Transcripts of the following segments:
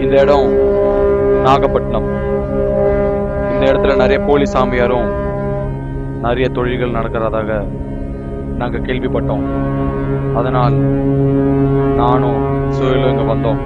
இந்த இடம் நாகப்பட்டினம் இந்த இடத்துல நிறைய போலி சாமியாரும் நிறைய தொழில்கள் நடக்கிறதாக நாங்கள் கேள்விப்பட்டோம் அதனால் நானும் சுயலும் இங்கே வந்தோம்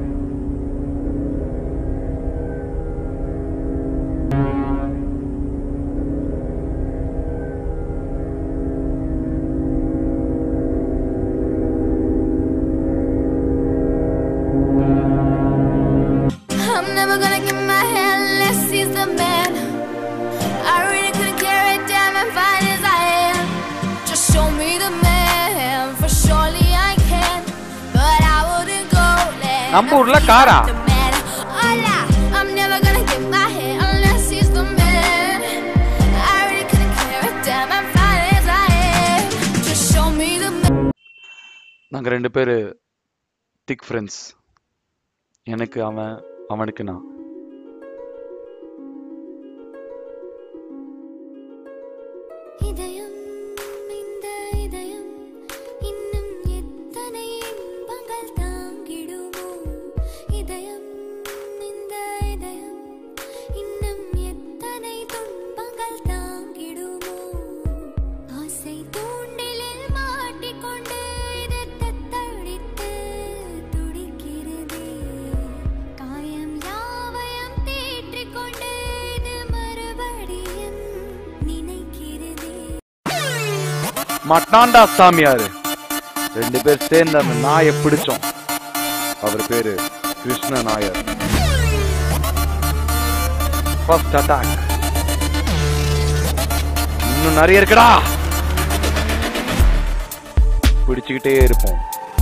I'm never gonna get my head unless he's the man. I really couldn't care a damn if I as I am. Just show me the man, for surely I can. But I wouldn't go there. நம்ம ஊர்ல காரா? The man. Hola, I'm never gonna get my head unless he's the man. I really couldn't care a damn if I as I am. Just show me the man. நாங்கள் ரெண்டு பேர் திக் friends எனக்கு அவன் அவனுக்கு நான் இதயம் இந்த இதயம் இன்னும் எத்தனை இன்பங்கள் தாங்கிடுமோ இதயம் இந்த இதயம் இன்னும் எத்தனை துன்பங்கள் தாங்கிடுமோ ஆசை தூண்டிலில் மாட்டிக்கொண்டு இது தத்தளித்து துடிக்கிறதே காயம் யாவையும் தேற்றிக்கொண்டு இது மறுபடியும் நினைக்கிறதே மட்டாண்டா சாமியாரு ரெண்டு பேர் சேர்ந்து அந்த நாயை பிடிச்சோம் அவர் பேரு கிருஷ்ண நாயர் ஃபர்ஸ்ட் அட்டாக் இன்னும் நிறைய இருக்குடா பிடிச்சுக்கிட்டே இருப்போம்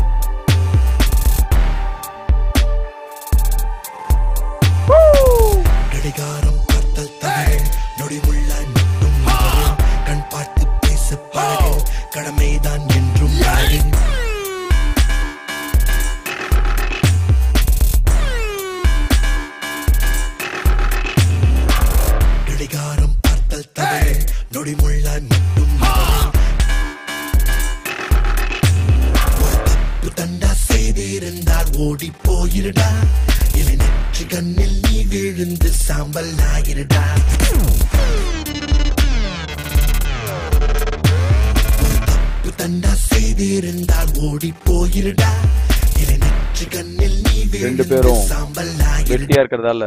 கடிகாரம் பார்த்தல் தவறு நொடிவுள்ள மட்டும் மாறு. கண் பார்த்து பேச பழகு கடமைதான் என்றும் நாடு கடிகாரம் பார்த்தல் தவறு நொடிமுள்ள மட்டும் மாறு. ஒரு தப்பு தண்டா செய்திருந்தால் ஓடி போயிருடா இலை நெற்றி கண்ணில் நீ விழுந்து சாம்பல் ஆகிருடா ஒரு தப்பு தண்டா செய்திருந்தால் ஓடி போயிருடா இலை நெற்றி கண்ணில் நீ ரெண்டு விழுந்து பேரும் சாம்பல் ஆகிருடா வெட்டியா இருக்கிறதால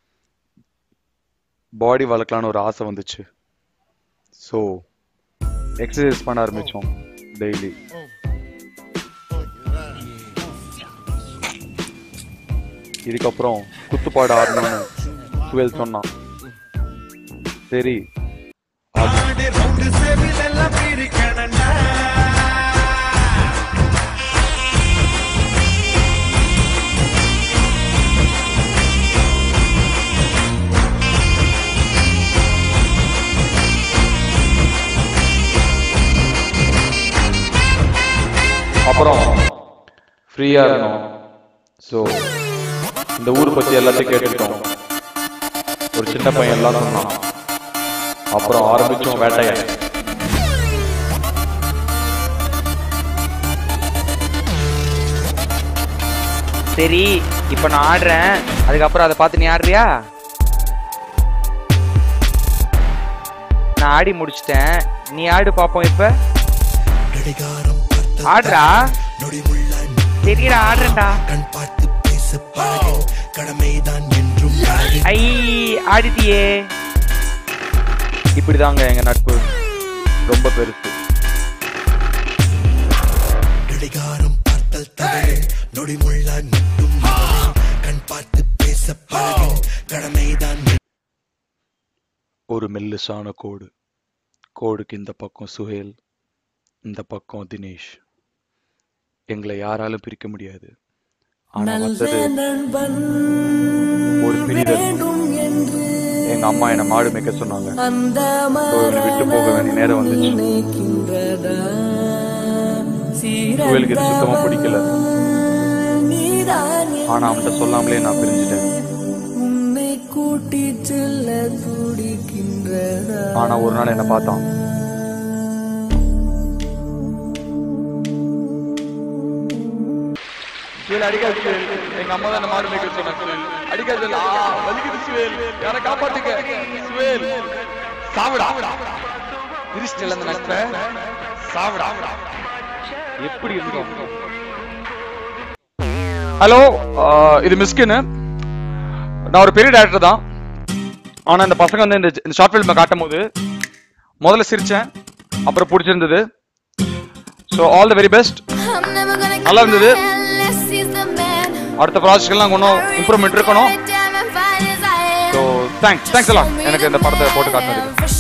பாடி வளர்க்கலான்னு ஒரு ஆசை வந்துச்சு ஸோ எக்ஸசைஸ் பண்ண ஆரம்பிச்சோம் டெய்லி இதுக்கப்புறம் குத்துப்பாடு ஆடணும்னு டுவெல் சொன்னான் சரி அப்புறம் ஃப்ரீயா இருந்தோம் ஸோ இந்த ஊர் பத்தி எல்லாத்தையும் கேட்டுக்கிட்டோம் ஒரு சின்ன பையன் எல்லாம் சொன்னான் அப்புறம் ஆரம்பிச்சோம் வேட்டைய சரி இப்ப நான் ஆடுறேன் அதுக்கப்புறம் அதை பார்த்து நீ ஆடுறியா நான் ஆடி முடிச்சிட்டேன் நீ ஆடு பாப்போம் இப்ப கடிகாரம் பார்த்தல் ஆடுறா நொடிமுள்ள சரிடா ஆடுறேன்டா கண் பார்த்து பேச பழகு கடமைதான் என்றும் நாடு ஐ ஆடிட்டியே இப்படிதாங்க எங்க நட்பு ரொம்ப பெருசு கடிகாரம் பார்த்தல் தவறு நொடிமுள்ள மட்டும் மாறு. கண் பார்த்து பேச பழகு கடமைதான் ஒரு மெல்லுசான கோடு கோடுக்கு இந்த பக்கம் சுஹேல் இந்த பக்கம் தினேஷ் எங்களை யாராலும் பிரிக்க முடியாது ஆனா வந்தது ஒரு பிரிதல் எங்க அம்மா என்ன மாடு மேய்க்க சொன்னாங்க So, என்னை விட்டு போக வேண்டிய நேரம் வந்துச்சு சுஹேலுக்கு இது சுத்தமா பிடிக்கல ஆனா அவன்கிட்ட சொல்லாமலே நான் பிரிஞ்சுட்டேன் ஆனா ஒரு நாள் என்ன பார்த்தான் சுவேல் அடிக்காது சுவேல் எங்க அம்மா தான் மாறு மேய்க்க சொன்னாங்க சுவேல் அடிக்காது சுவேல் ஆ, வலிக்குது சுவேல் யாரை காப்பாத்துங்க சுவேல் சாவிடா கிறிஸ்டல் அந்த நட்ப சாவிடா எப்படி இருந்தோம் ஹலோ இது மிஸ்கின் நான் ஒரு பெரிய டேரக்டர் தான் ஆனா இந்த பசங்க வந்து இந்த இந்த ஷார்ட் ஃபில்மை காட்டும் போது முதல்ல சிரிச்சேன் அப்புறம் பிடிச்சிருந்தது so all the very best I'm never gonna give நல்லா my இருந்தது. hand unless he's the man. அடுத்த ப்ராஜெக்ட்லாம் இன்னும் இம்ப்ரூவ்மெண்ட் இருக்கணும் Down and fine as I am. So thanks thanks எல்லாம் எனக்கு இந்த படத்தை போட்டு காட்டினதுக்கு For